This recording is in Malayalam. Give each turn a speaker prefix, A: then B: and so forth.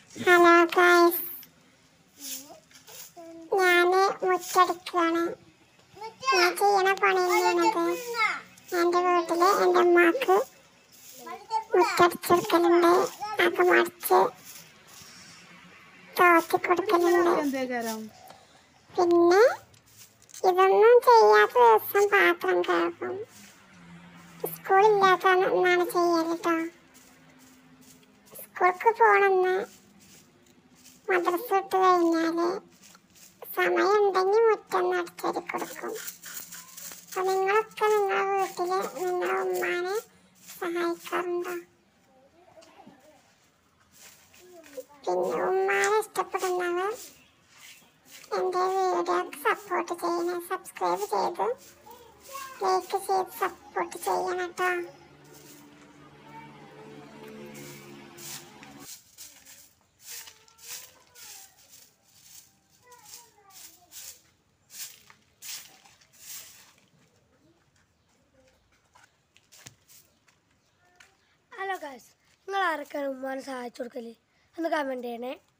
A: ഹലോ ഗൈസ് ഞാന് മുറ്റടിക്കുകയാണ് ഞാൻ ചെയ്യണ പണി തന്നെയാണത് എൻ്റെ വീട്ടില് എൻ്റെ അമ്മക്ക് മുറ്റടിച്ചെടുക്കലുണ്ട് അതൊക്കെ മറിച്ച് തോത്തി കൊടുക്കലുണ്ട്
B: എന്തേക്കാരം
A: പിന്നെ ഇതൊന്നും ചെയ്യാത്ത ദിവസം പാത്രം കഴുകും സ്കൂളില്ലാത്ത എന്നാണ് ചെയ്യല് കേട്ടോ സ്കൂൾക്ക് പോകണമെന്ന് മദ്രസ വിട്ട് കഴിഞ്ഞാൽ സമയം ഉണ്ടെങ്കിൽ മുറ്റം അടിച്ചടി കൊടുക്കും അപ്പൊ നിങ്ങളൊക്കെ നിങ്ങളെ വീട്ടില് നിങ്ങളെ ഉമ്മാനെ സഹായിക്കാറുണ്ടോ പിന്നെ ഉമ്മാനെ ഇഷ്ടപ്പെടുന്നവർ എൻ്റെ വീഡിയോക്ക് സപ്പോർട്ട് ചെയ്യണം സബ്സ്ക്രൈബ് ചെയ്ത് ലൈക്ക് ചെയ്ത് സപ്പോർട്ട് ചെയ്യണം കേട്ടോ
C: ഹലോ ഗായ്സ് നിങ്ങൾ ആരൊക്കെയാണ് ഉമ്മാനെ സഹായിച്ചു കൊടുക്കല് ഒന്ന് കമൻറ്റ് ചെയ്യണേ